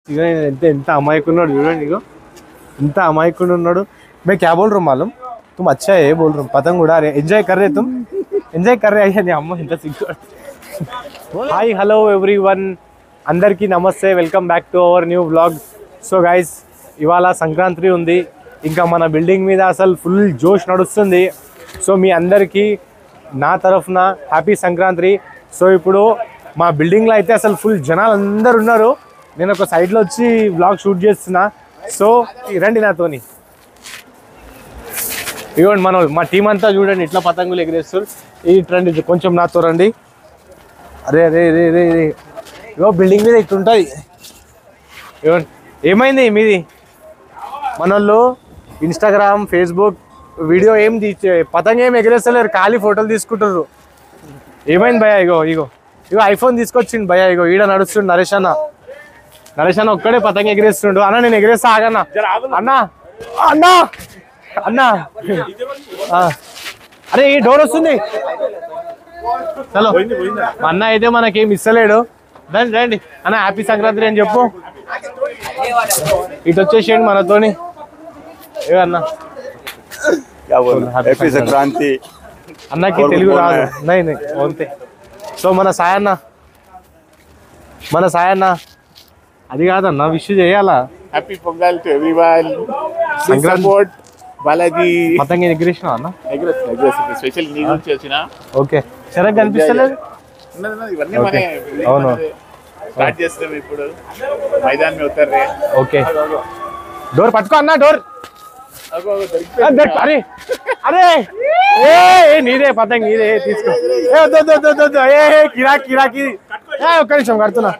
ఇక ఎంత ఎంత అమాయకున్నాడు చూడండి ఇగో ఎంత అమాయకుడు ఉన్నాడు मैं क्या बोल रहा हूँ मालूम तुम अच्छा है बोल रहा हूँ पतंग उड़ा रहे एंजॉय कर रहे तुम ఎంజాయ్ కర్రే అయ్యా నీ అమ్మ ఇంత సిగ్గు హాయ్ హలో ఎవ్రీ వన్ అందరికీ నమస్తే welcome back to our new blog so guys ఇవాళ సంక్రాంతి ఉంది ఇంకా మన బిల్డింగ్ మీద అసలు ఫుల్ జోష్ నడుస్తుంది సో మీ అందరికీ నా తరఫున హ్యాపీ సంక్రాంతి సో ఇప్పుడు మా బిల్డింగ్లో అయితే అసలు ఫుల్ జనాలు అందరు ఉన్నారు నేను ఒక సైడ్లో వచ్చి బ్లాగ్ షూట్ చేస్తున్నా సో రండి నాతోని ఇవ్వండి మనం మా టీం అంతా చూడండి ఇట్లా పతంగులు ఎగిరేస్తారు ఈ ట్రెండ్ ఇది కొంచెం నాతో రండి అరే అరే అరే అరే అరే ఇగో బిల్డింగ్ మీద ఇట్లుంటుంది ఇవ్వండి ఏమైంది మీది మన వాళ్ళు ఇన్స్టాగ్రామ్ ఫేస్బుక్ వీడియో ఏం తీసే పతంగ ఏం ఎగిరేస్తలేరు ఖాళీ ఫోటోలు తీసుకుంటారు ఏమైంది భయ్యా ఇగో ఇగో ఇగో ఐఫోన్ తీసుకొచ్చిండు భయ్యా ఇగో ఈడ నడుస్తుండు నరేష్ అన్న నరేష్ అన్న ఒక్కడే పతంగ ఎగిరేస్తుండు అన్న నేను ఎగిరేస్తా ఆగన్నా అన్నా అన్నా అన్నా ఆ. అరే ఈ డోర్ వస్తుంది చలో మా అన్న అయితే మనకేం ఇస్తలేడు రండి రండి అన్న హ్యాపీ సంక్రాంతి అని చెప్పు ఇటు వచ్చేసేయండి మనతోని ఏ అన్న क्या बोल Happy हैप्पी संक्रांति అన్నకి और తెలుగు बोलना రాదు है। నై నై అంతే సో మన సాయన్న మన సాయన్న అది కాదన్న విష్ చేయాలా happy Pongal to everyone Sankranti. Support Balaji పతంగి ఎగిరేసిన అన్న ఎగ్రెస్ ఎగ్రెస్ స్పెషల్ నీ గురించి వచ్చిన ఓకే సరే కనిపిస్తలేదు ఉన్నది ఉన్నది, ఇవన్నీ Okay. మనే అవును. స్టార్ట్ చేస్తున్నాం ఇప్పుడు మైదాన్ మీద ఉతారు ఓకే డోర్ పట్టుకో అన్న డోర్ అరే అరే ఏ ఏ, నీదే పతంగి నీదే ఏ, తీసుకో ఏ వద్దు వద్దు వద్దు, వద్దు వద్దు ఏ ఏ, కిరాక్ కిరాకి ఏ ఒక్క నిమిషం కడుతున్నా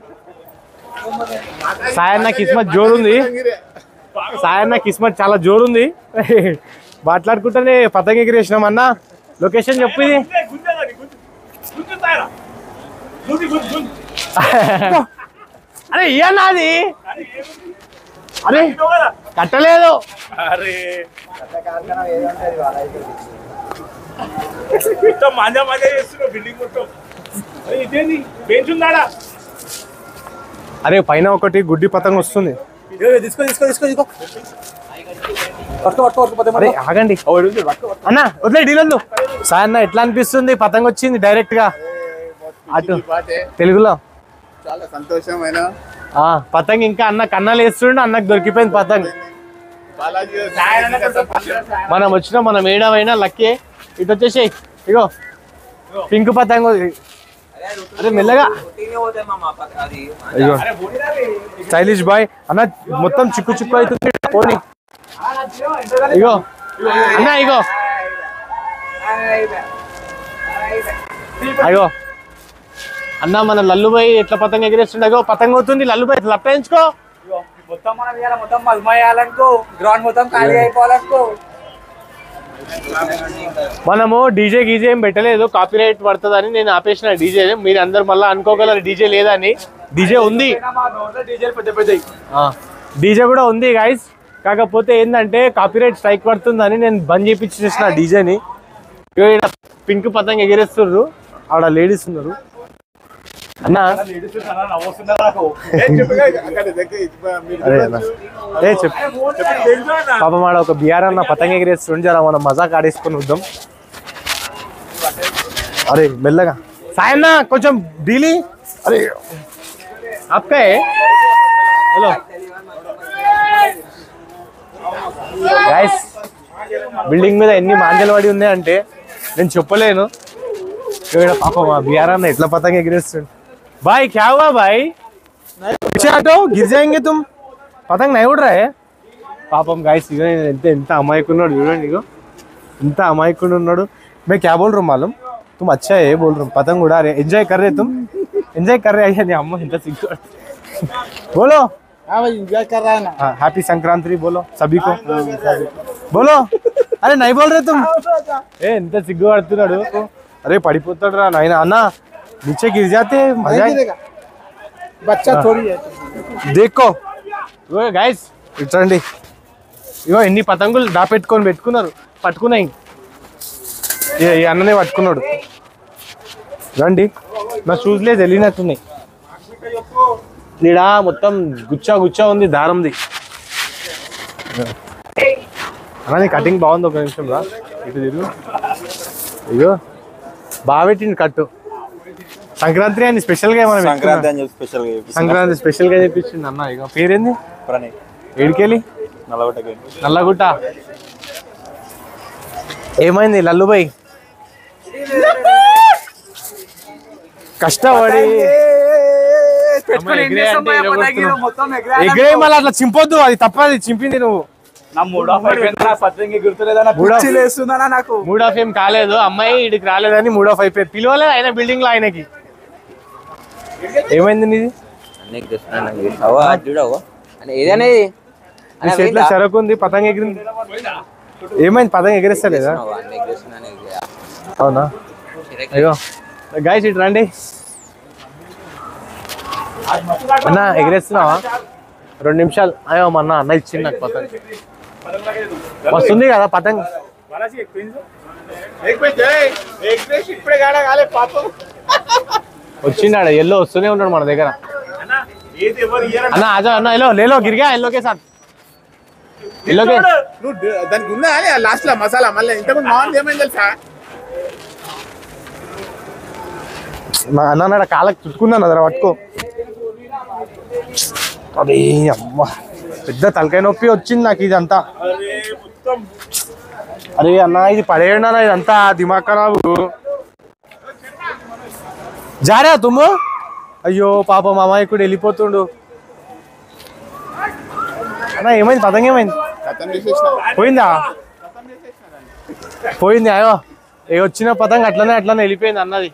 సాయన్న కిస్మత్ జోరుంది సాయన్న కిస్మత్ చాలా జోరుంది మాట్లాడుకుంటేనే పతంగి ఎగిరేసినాం అన్న లొకేషన్ చెప్పు ఇది అరే ఇయ్యన్నా అది అరే కట్టలేదు అరే మొత్తం మాంజా మాంజా చేస్తున్నావు బిల్డింగ్ మొత్తం అరే ఇదేంది బెంచ్ ఉందాడా అరే పైన ఒకటి గుడ్డి పతంగ వస్తుంది తీసుకో తీసుకో తీసుకో తీసుకో పట్టుకో పట్టుకో పట్టుకో అరే ఆగండి అన్న వదిలే డీలర్లు సార్ అన్న ఎట్లా అనిపిస్తుంది పతంగ వచ్చింది డైరెక్ట్ గా అటు పాటే తెలుగులో చాలా సంతోషమైన ఆ పతంగ ఇంకా అన్న కన్నాలు వేస్తుండే అన్నకు దొరికిపోయింది పతంగ బాలాజీ మనం వచ్చిన మనం ఏడవైనా లక్కే ఇటు వచ్చేసేయ్ ఇగో పింక్ పతంగ అరే మెల్లగా అయ్యో స్టైలిష్ బాయ్ అన్న మొత్తం చిక్కు చిక్కు అవుతుంది పోనీ ఇగో అన్న ఇగో అయ్యో అన్న మన లల్లుబాయ్ ఎట్లా పతంగ ఎగిరేస్తుండే అగో పతంగ అవుతుంది లల్లుబాయ్ లప్పించుకో మొత్తం మనం ఇవాళ మొత్తం మధుమయ్యాలనుకో గ్రౌండ్ మొత్తం ఖాళీ అయిపోవాలనుకో మనము డీజే గీజే ఏం పెట్టలేదు కాపీ రైట్ పడుతుందని నేను ఆపేసిన డీజే మీరు అందరు మళ్ళీ అనుకోగలరు డీజే లేదని డీజే ఉంది మా నోట్లో డీజేలు పెద్ద పెద్దవి డీజే కూడా ఉంది గైస్ కాకపోతే ఏంటంటే కాపీరైట్ స్ట్రైక్ పడుతుందని నేను బంద్ చేయించేసిన డీజేని పింక్ పతంగ ఎగిరేస్తుర్రు ఆడ లేడీస్ ఉన్నారు అన్న అరే అన్న ఏ చెప్పు పాపం ఆడ ఒక బిఆర్ అన్న పతంగ ఎగిరేస్తుండే జర మనం మజాక్ ఆడేసుకొని వద్దాం అరే మెల్లగా సాయన్న కొంచెం డీలీ అరే आपका है हेलो గైస్ బిల్డింగ్ మీద ఎన్ని మాంజలు పడి ఉన్నాయంటే నేను చెప్పలేను ఇక్కడ పాప మా బిఆర్ అన్న ఎట్లా పతంగ ఎగిరేస్తుండు బాయ్ క్యా హువా బాయ్ పీछे हटो गिर जाएंगे तुम పతంగ नहीं उड़ रहा है పాపం గాయస్ ఇగో ఎంత ఎంత అమాయకున్నాడు చూడండి ఇగో ఎంత అమాయకుడు ఉన్నాడు मैं क्या बोल रहा हूँ मालूम तुम अच्छा है बोल रहा हूँ पतंग उड़ा रहे एंजॉय कर रहे तुम एंजॉय कर रहे हैं अम्मा इंత सिग्గు बोलो ఎంజాయ్ కర్రా हाँ हैप्पी संक्रांति बोलो सभी को बोलो అరే నై బోల్ రే తుమ్ ఏ ఎంత సిగ్గు పడుతున్నాడు అరే పడిపోతాడు రా నాయన అన్న नीचे गिर जाते मजा బచ్చా థోड़ी దేక్కో ఇగో గైస్ ఇట్రండి ఇగో ఎన్ని పతంగులు దాపెట్టుకొని పెట్టుకున్నారు పట్టుకున్నాయి ఈ- ఈ అన్ననే పట్టుకున్నాడు రండి నా షూస్ లేదు వెళ్ళినట్టున్నాయి నీడ మొత్తం గుచ్చా గుచ్చా ఉంది దారంది అలా నీ కటింగ్ బాగుంది ఒక నిమిషం రా ఇటు తిరుగు ఇగో బాగా పెట్టింది కట్టు సంక్రాంతి అని స్పెషల్గా ఏమైనా సంక్రాంతి అని చెప్పి స్పెషల్ గా సంక్రాంతి స్పెషల్గా చెప్పించింది అన్న ఇక పేరేంది ప్రణయ్ ఏడికెళ్ళి నల్లగొట్టకి నల్లగుట్ట ఏమైంది లల్లుబాయ్ కష్టపడి పెట్టుకొని ఏం ఎగిరే చేస్తాం అంటే భయ ఎగరగొడుతున్నావు. పతంగిలు మొత్తం ఎగిరే ఎగిరే మళ్ళీ అట్లా చింపొద్దు అది తప్పది చింపింది నువ్వు నా మూడ్ ఆఫ్ అయిపోయింది నా పతంగి గుర్తులేదా Mood off. లేస్తుందా నాకు మూడ్ ఆఫ్ ఏం కాలేదు అమ్మాయి ఇడికి రాలేదని మూడ్ ఆఫ్ అయిపోయింది పిలవలేదు ఆయన బిల్డింగ్ లో ఆయనకి ఏమైంది నీది నీకు తెస్తున్నాను అవో అది చూడవు అని ఏదైనా ఇది? నీ అన్న, చేతిలో పోయిందా? చెరకు ఉంది పతంగ ఎగిరింది ఏమైంది పతంగ ఎగిరిస్తలేదా అవో, నీకు తెస్తున్నాను ఇది. అవునా అయ్యో గాయస్ ఇటు రండి అన్న ఎగిరేస్తున్నావా రెండు నిమిషాలు అయ్యో మా అన్న అన్న ఇచ్చింది నాకు పతంగ వస్తుంది కదా పతంగ ఇప్పుడే కాడ కాలే పాపం వచ్చిండాడు ఎల్లో వస్తూనే ఉన్నాడు మన దగ్గర అన్న ఏది ఎవరు ఇయ్యరన్న అన్న ఆజా అన్న ఎల్లో లేలో గిరిగా ఎల్లోకే సార్ ఎల్లోకే నువ్వు డ- దానికి ఉందా లాస్ట్ లో మసాలా మళ్ళీ ఇంతకుముందు మామూలు ఏమైంది తెలుసా మా అన్న అన్నాడు కాళ్ళకి చుట్టుకున్నాను అదర పట్టుకో అదే అమ్మా పెద్ద తలకాయ నొప్పి వచ్చింది నాకు ఇదంతా అరే మొత్తం అరే అన్న ఇది పడేయండి అన్న ఇదంతా దిమాగ్ ఖరాబు జారా తుమ్ము అయ్యో పాప మా అమాయకుడు వెళ్ళిపోతుండు అన్న ఏమైంది పతంగ ఏమైంది కథం చేసేసిన పోయిందా పోయింది అయ్యో ఏ వచ్చిన పతంగ అట్లనే అట్లనే వెళ్ళిపోయింది అన్నది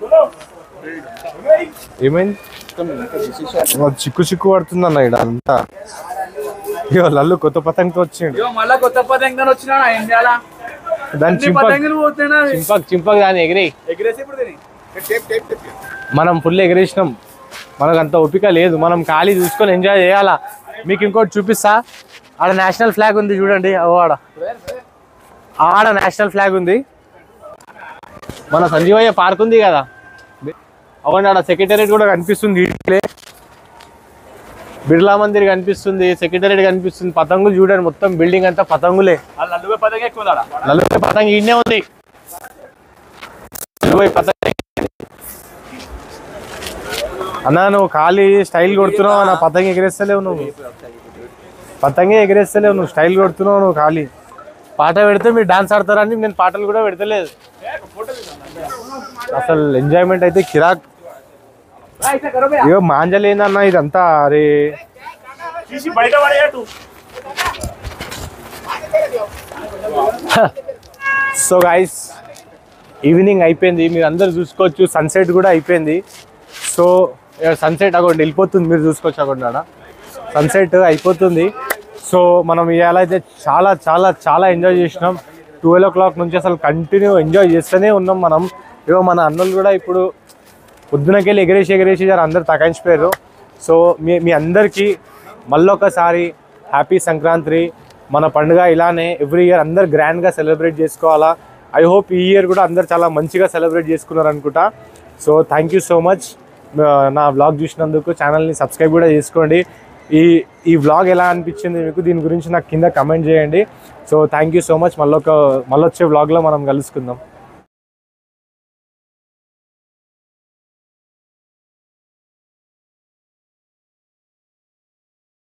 ఏమైంది ఓ, చిక్కు చిక్కు పడుతుంది అన్న ఇక్కడ అంతా అయ్యో లల్లు కొత్త పతంగతో వచ్చిండు ఇగో మళ్ళా కొత్త పతంగి వచ్చినా ఏం చేయాలా దాని అన్ని చింపక్ పతంగులు పోతున్నా చింపక్ చింపక్ దాని ఎగిరి ఎగిరేసి ఇప్పుడు తిని టేప్ టేప్ టేప్ మనం ఫుల్ ఎగిరేసినాం మనకు అంత ఓపిక లేదు మనం ఖాళీ చూసుకొని ఎంజాయ్ చేయాలా మీకు ఇంకోటి చూపిస్తా ఆడ నేషనల్ ఫ్లాగ్ ఉంది చూడండి ఓ ఆడ ఆడ నేషనల్ ఫ్లాగ్ ఉంది మన సంజీవయ్య పార్క్ ఉంది కదా అవ్వండి ఆడ సెక్రటరేట్ కూడా కనిపిస్తుంది ఇట్లే బిర్లా మందిర్ కనిపిస్తుంది సెక్రటరేట్ కనిపిస్తుంది పతంగులు చూడండి మొత్తం బిల్డింగ్ అంతా పతంగులే వాళ్ళు నలుగురు పతంగి ఎక్కువ ఉందాడా నలభై పతంగి ఈడనే ఉంది నలభై పతంగి అన్నా నువ్వు ఖాళీ స్టైల్ కొడుతున్నావు నా పతంగి ఎగిరేస్తలేవు నువ్వు పతంగి ఎగిరేస్తలేవు నువ్వు స్టైల్ కొడుతున్నావు నువ్వు ఖాళీ పాట పెడితే మీరు డాన్స్ ఆడతారని నేను పాటలు కూడా పెడతలేదు అసలు ఎంజాయ్మెంట్ అయితే కిరాక్ ఇగో మాంజలేదన్న ఇదంతా అరే తీసి బయట పడేయటు సో గైస్ ఈవినింగ్ అయిపోయింది మీరు అందరు చూసుకోవచ్చు సన్సెట్ కూడా అయిపోయింది సో సన్సెట్ అక్కడ వెళ్ళిపోతుంది మీరు చూసుకోవచ్చు అక్కడ సన్సెట్ అయిపోతుంది సో మనం ఇవాళ అయితే చాలా చాలా చాలా ఎంజాయ్ చేసినాం ట్వెల్వ్ ఓ క్లాక్ నుంచి అసలు కంటిన్యూ ఎంజాయ్ చేస్తూనే ఉన్నాం మనం ఇగో మన అన్నలు కూడా ఇప్పుడు పొద్దునకెళ్ళి ఎగరేసి ఎగరేసి జర అందరు తకాయించిపోయారు సో మీ మీ అందరికీ మళ్ళొకసారి హ్యాపీ సంక్రాంతి మన పండుగ ఇలానే ఎవ్రీ ఇయర్ అందరు గ్రాండ్గా సెలబ్రేట్ చేసుకోవాలా ఐ హోప్ ఈ ఇయర్ కూడా అందరు చాలా మంచిగా సెలబ్రేట్ చేసుకున్నారు అనుకుంటా so thank you so much నా వ్లాగ్ చూసినందుకు ఛానల్ని సబ్స్క్రైబ్ కూడా చేసుకోండి ఈ ఈ వ్లాగ్ ఎలా అనిపించింది మీకు దీని గురించి నాకు కింద కమెంట్ చేయండి so thank you so much మళ్ళొక మళ్ళొచ్చే వ్లాగ్లో మనం కలుసుకుందాం